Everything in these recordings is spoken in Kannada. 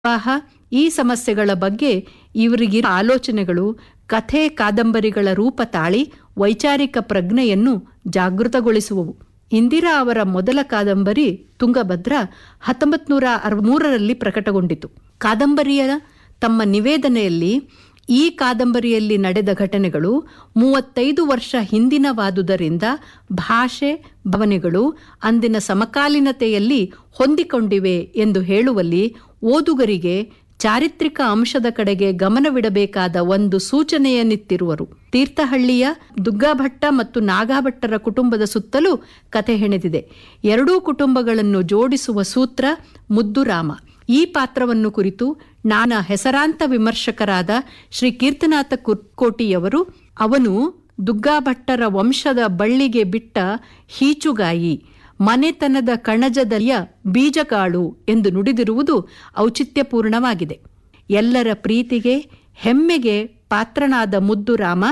ವಿವಾಹ ಈ ಸಮಸ್ಯೆಗಳ ಬಗ್ಗೆ ಇವರಿಗಿರೋ ಆಲೋಚನೆಗಳು ಕಥೆ ಕಾದಂಬರಿಗಳ ರೂಪ ತಾಳಿ ವೈಚಾರಿಕ ಪ್ರಜ್ಞೆಯನ್ನು ಜಾಗೃತಗೊಳಿಸುವವು ಇಂದಿರಾ ಅವರ ಮೊದಲ ಕಾದಂಬರಿ ತುಂಗಭದ್ರ ಹತ್ತೊಂಬತ್ ನೂರ ಮೂರರಲ್ಲಿ ಪ್ರಕಟಗೊಂಡಿತು ಕಾದಂಬರಿಯ ತಮ್ಮ ನಿವೇದನೆಯಲ್ಲಿ ಈ ಕಾದಂಬರಿಯಲ್ಲಿ ನಡೆದ ಘಟನೆಗಳು ಮೂವತ್ತೈದು ವರ್ಷ ಹಿಂದಿನವಾದುದರಿಂದ ಭಾಷೆ ಭಾವನೆಗಳು ಅಂದಿನ ಸಮಕಾಲೀನತೆಯಲ್ಲಿ ಹೊಂದಿಕೊಂಡಿವೆ ಎಂದು ಹೇಳುವಲ್ಲಿ ಓದುಗರಿಗೆ ಚಾರಿತ್ರಿಕ ಅಂಶದ ಕಡೆಗೆ ಗಮನವಿಡಬೇಕಾದ ಒಂದು ಸೂಚನೆಯನ್ನಿತ್ತಿರುವರು ತೀರ್ಥಹಳ್ಳಿಯ ದುಗ್ಗಾಭಟ್ಟ ಮತ್ತು ನಾಗಾಭಟ್ಟರ ಕುಟುಂಬದ ಸುತ್ತಲೂ ಕಥೆ ಹೆಣೆದಿದೆ ಎರಡೂ ಕುಟುಂಬಗಳನ್ನು ಜೋಡಿಸುವ ಸೂತ್ರ ಮುದ್ದುರಾಮ ಈ ಪಾತ್ರವನ್ನು ಕುರಿತು ನಾನ ಹೆಸರಾಂತ ವಿಮರ್ಶಕರಾದ ಶ್ರೀ ಕೀರ್ತನಾಥ ಕೋಟಿಯವರು ಅವನು ದುಗ್ಗಾಭಟ್ಟರ ವಂಶದ ಬಳ್ಳಿಗೆ ಬಿಟ್ಟ ಹೀಚುಗಾಯಿ ಮನೆತನದ ಕಣಜದಲ್ಲಿಯ ಬೀಜಕಾಳು ಎಂದು ನುಡಿದಿರುವುದು ಔಚಿತ್ಯಪೂರ್ಣವಾಗಿದೆ ಎಲ್ಲರ ಪ್ರೀತಿಗೆ ಹೆಮ್ಮೆಗೆ ಪಾತ್ರನಾದ ಮುದ್ದುರಾಮ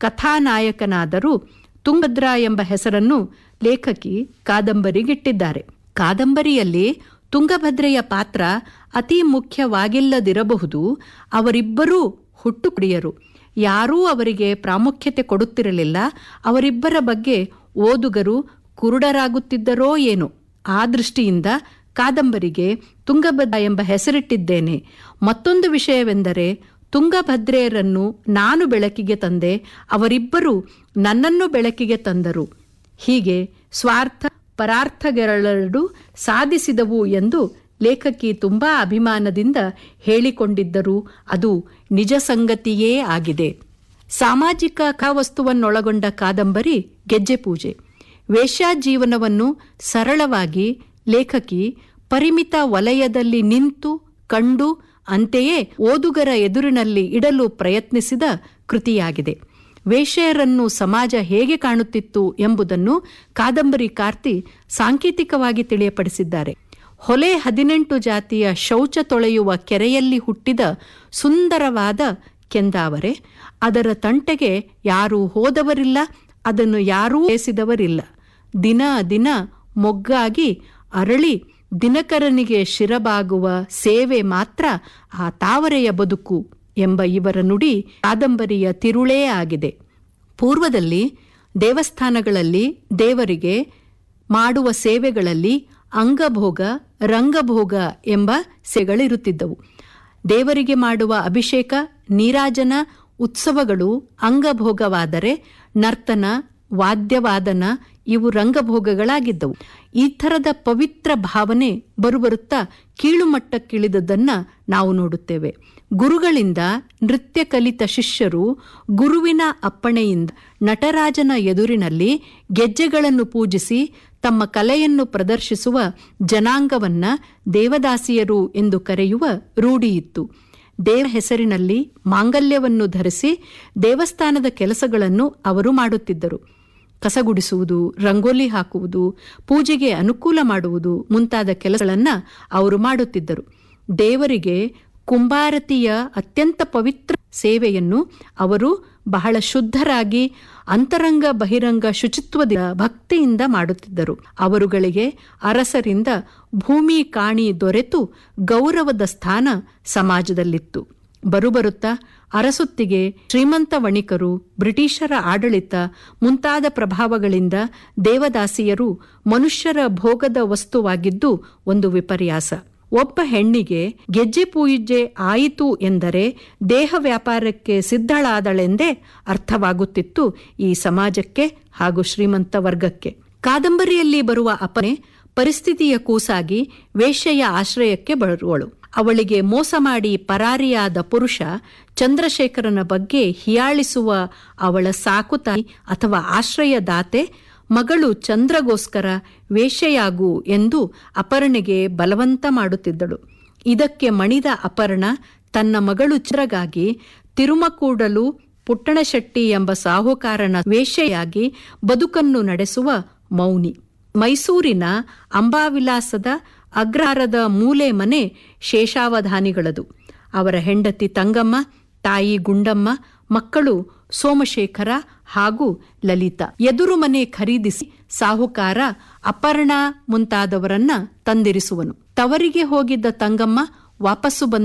ಕಥಾನಾಯಕನಾದರೂ ತುಂಗಭದ್ರ ಎಂಬ ಹೆಸರನ್ನು ಲೇಖಕಿ ಕಾದಂಬರಿಗಿಟ್ಟಿದ್ದಾರೆ ಕಾದಂಬರಿಯಲ್ಲಿ ತುಂಗಭದ್ರೆಯ ಪಾತ್ರ ಅತಿ ಮುಖ್ಯವಾಗಿಲ್ಲದಿರಬಹುದು ಅವರಿಬ್ಬರೂ ಹುಟ್ಟು ಕುಡಿಯರು ಯಾರೂ ಅವರಿಗೆ ಪ್ರಾಮುಖ್ಯತೆ ಕೊಡುತ್ತಿರಲಿಲ್ಲ ಅವರಿಬ್ಬರ ಬಗ್ಗೆ ಓದುಗರು ಕುರುಡರಾಗುತ್ತಿದ್ದರೋ ಏನೋ ಆ ದೃಷ್ಟಿಯಿಂದ ಕಾದಂಬರಿಗೆ ತುಂಗಭದ್ರ ಎಂಬ ಹೆಸರಿಟ್ಟಿದ್ದೇನೆ ಮತ್ತೊಂದು ವಿಷಯವೆಂದರೆ ತುಂಗಭದ್ರೆಯರನ್ನು ನಾನು ಬೆಳಕಿಗೆ ತಂದೆ ಅವರಿಬ್ಬರು ನನ್ನನ್ನು ಬೆಳಕಿಗೆ ತಂದರು ಹೀಗೆ ಸ್ವಾರ್ಥ ಪರಾರ್ಥಗಳೆರಡು ಸಾಧಿಸಿದವು ಎಂದು ಲೇಖಕಿ ತುಂಬಾ ಅಭಿಮಾನದಿಂದ ಹೇಳಿಕೊಂಡಿದ್ದರು ಅದು ನಿಜ ಸಂಗತಿಯೇ ಆಗಿದೆ ಸಾಮಾಜಿಕ ಕವಸ್ತುವನ್ನೊಳಗೊಂಡ ಕಾದಂಬರಿ ಗೆಜ್ಜೆ ಪೂಜೆ ವೇಶ್ಯಾಜೀವನವನ್ನು ಸರಳವಾಗಿ ಲೇಖಕಿ ಪರಿಮಿತ ವಲಯದಲ್ಲಿ ನಿಂತು ಕಂಡು ಅಂತೆಯೇ ಓದುಗರ ಎದುರಿನಲ್ಲಿ ಇಡಲು ಪ್ರಯತ್ನಿಸಿದ ಕೃತಿಯಾಗಿದೆ ವೇಶ್ಯೆಯರನ್ನು ಸಮಾಜ ಹೇಗೆ ಕಾಣುತ್ತಿತ್ತು ಎಂಬುದನ್ನು ಕಾದಂಬರಿ ಕಾರ್ತಿ ಸಾಂಕೇತಿಕವಾಗಿ ತಿಳಿಯಪಡಿಸಿದ್ದಾರೆ ಹೊಲೆ ಹದಿನೆಂಟು ಜಾತಿಯ ಶೌಚ ತೊಳೆಯುವ ಕೆರೆಯಲ್ಲಿ ಹುಟ್ಟಿದ ಸುಂದರವಾದ ಕೆಂದಾವರೆ ಅದರ ತಂಟೆಗೆ ಯಾರೂ ಹೋದವರಿಲ್ಲ ಅದನ್ನು ಯಾರೂ ಬೇಸಿದವರಿಲ್ಲ ದಿನ ದಿನ ಮೊಗ್ಗಾಗಿ ಅರಳಿ ದಿನಕರನಿಗೆ ಶಿರಬಾಗುವ ಸೇವೆ ಮಾತ್ರ ಆ ತಾವರೆಯ ಬದುಕು ಎಂಬ ಇವರ ನುಡಿ ಕಾದಂಬರಿಯ ತಿರುಳೇ ಆಗಿದೆ ಪೂರ್ವದಲ್ಲಿ ದೇವಸ್ಥಾನಗಳಲ್ಲಿ ದೇವರಿಗೆ ಮಾಡುವ ಸೇವೆಗಳಲ್ಲಿ ಅಂಗಭೋಗ ರಂಗಭೋಗ ಎಂಬ ಸೇಗಳಿರುತ್ತಿದ್ದವು ದೇವರಿಗೆ ಮಾಡುವ ಅಭಿಷೇಕ ನೀರಾಜನ ಉತ್ಸವಗಳು ಅಂಗಭೋಗವಾದರೆ ನರ್ತನ ವಾದ್ಯವಾದನ ಇವು ರಂಗಭೋಗಗಳಾಗಿದ್ದವು ಈ ಥರದ ಪವಿತ್ರ ಭಾವನೆ ಬರುಬರುತ್ತಾ ಕೀಳುಮಟ್ಟಕ್ಕಿಳಿದದ್ದನ್ನ ನಾವು ನೋಡುತ್ತೇವೆ ಗುರುಗಳಿಂದ ನೃತ್ಯ ಕಲಿತ ಶಿಷ್ಯರು ಗುರುವಿನ ಅಪ್ಪಣೆಯಿಂದ ನಟರಾಜನ ಎದುರಿನಲ್ಲಿ ಗೆಜ್ಜೆಗಳನ್ನು ಪೂಜಿಸಿ ತಮ್ಮ ಕಲೆಯನ್ನು ಪ್ರದರ್ಶಿಸುವ ಜನಾಂಗವನ್ನ ದೇವದಾಸಿಯರು ಎಂದು ಕರೆಯುವ ರೂಢಿಯಿತ್ತು ದೇವ ಹೆಸರಿನಲ್ಲಿ ಮಾಂಗಲ್ಯವನ್ನು ಧರಿಸಿ ದೇವಸ್ಥಾನದ ಕೆಲಸಗಳನ್ನು ಅವರು ಮಾಡುತ್ತಿದ್ದರು ಕಸಗುಡಿಸುವುದು ರಂಗೋಲಿ ಹಾಕುವುದು ಪೂಜೆಗೆ ಅನುಕೂಲ ಮಾಡುವುದು ಮುಂತಾದ ಕೆಲಸಗಳನ್ನು ಅವರು ಮಾಡುತ್ತಿದ್ದರು ದೇವರಿಗೆ ಕುಂಬಾರತಿಯ ಅತ್ಯಂತ ಪವಿತ್ರ ಸೇವೆಯನ್ನು ಅವರು ಬಹಳ ಶುದ್ಧರಾಗಿ ಅಂತರಂಗ ಬಹಿರಂಗ ಶುಚಿತ್ವದ ಭಕ್ತಿಯಿಂದ ಮಾಡುತ್ತಿದ್ದರು ಅವರುಗಳಿಗೆ ಅರಸರಿಂದ ಭೂಮಿ ಕಾಣಿ ದೊರೆತು ಗೌರವದ ಸ್ಥಾನ ಸಮಾಜದಲ್ಲಿತ್ತು ಬರುಬರುತ್ತಾ ಅರಸೊತ್ತಿಗೆ ಶ್ರೀಮಂತ ವಣಿಕರು ಬ್ರಿಟಿಷರ ಆಡಳಿತ ಮುಂತಾದ ಪ್ರಭಾವಗಳಿಂದ ದೇವದಾಸಿಯರು ಮನುಷ್ಯರ ಭೋಗದ ವಸ್ತುವಾಗಿದ್ದು ಒಂದು ವಿಪರ್ಯಾಸ ಒಬ್ಬ ಹೆಣ್ಣಿಗೆ ಗೆಜ್ಜೆ ಪೂಜೆ ಆಯಿತು ಎಂದರೆ ದೇಹ ವ್ಯಾಪಾರಕ್ಕೆ ಸಿದ್ಧಳಾದಳೆಂದೇ ಅರ್ಥವಾಗುತ್ತಿತ್ತು ಈ ಸಮಾಜಕ್ಕೆ ಹಾಗೂ ಶ್ರೀಮಂತ ವರ್ಗಕ್ಕೆ ಕಾದಂಬರಿಯಲ್ಲಿ ಬರುವ ಅಪನೆ ಪರಿಸ್ಥಿತಿಯ ಕೂಸಾಗಿ ವೇಶ್ಯೆಯ ಆಶ್ರಯಕ್ಕೆ ಬರುವಳು ಅವಳಿಗೆ ಮೋಸ ಮಾಡಿ ಪರಾರಿಯಾದ ಪುರುಷ ಚಂದ್ರಶೇಖರನ ಬಗ್ಗೆ ಹಿಯಾಳಿಸುವ ಅವಳ ಸಾಕುತಾಯಿ ಅಥವಾ ಆಶ್ರಯದಾತೆ ಮಗಳು ಚಂದ್ರಗೋಸ್ಕರ ವೇಶ್ಯೆಯಾಗು ಎಂದು ಅಪರ್ಣೆಗೆ ಬಲವಂತ ಮಾಡುತ್ತಿದ್ದಳು ಇದಕ್ಕೆ ಮಣಿದ ಅಪರ್ಣ ತನ್ನ ಮಗಳು ಚಂದ್ರಗಾಗಿ ತಿರುಮಕೂಡಲು ಪುಟ್ಟಣಶೆಟ್ಟಿ ಎಂಬ ಸಾಹುಕಾರನ ವೇಶ್ಯೆಯಾಗಿ ಬದುಕನ್ನು ನಡೆಸುವ ಮೌನಿ ಮೈಸೂರಿನ ಅಂಬಾವಿಲಾಸದ ಅಗ್ರಹಾರದ ಮೂಲೆ ಮನೆ ಶೇಷಾವಧಾನಿಗಳದು ಅವರ ಹೆಂಡತಿ ತಂಗಮ್ಮ ತಾಯಿ ಗುಂಡಮ್ಮ ಮಕ್ಕಳು ಸೋಮಶೇಖರ ಹಾಗೂ ಲಲಿತಾ ಎದುರು ಮನೆ ಖರೀದಿಸಿ ಸಾಹುಕಾರ ಅಪರ್ಣ ಮುಂತಾದವರನ್ನ ತಂದಿರಿಸುವನು ತವರಿಗೆ ಹೋಗಿದ್ದ ತಂಗಮ್ಮ ವಾಪಸ್ಸು ಬಂದ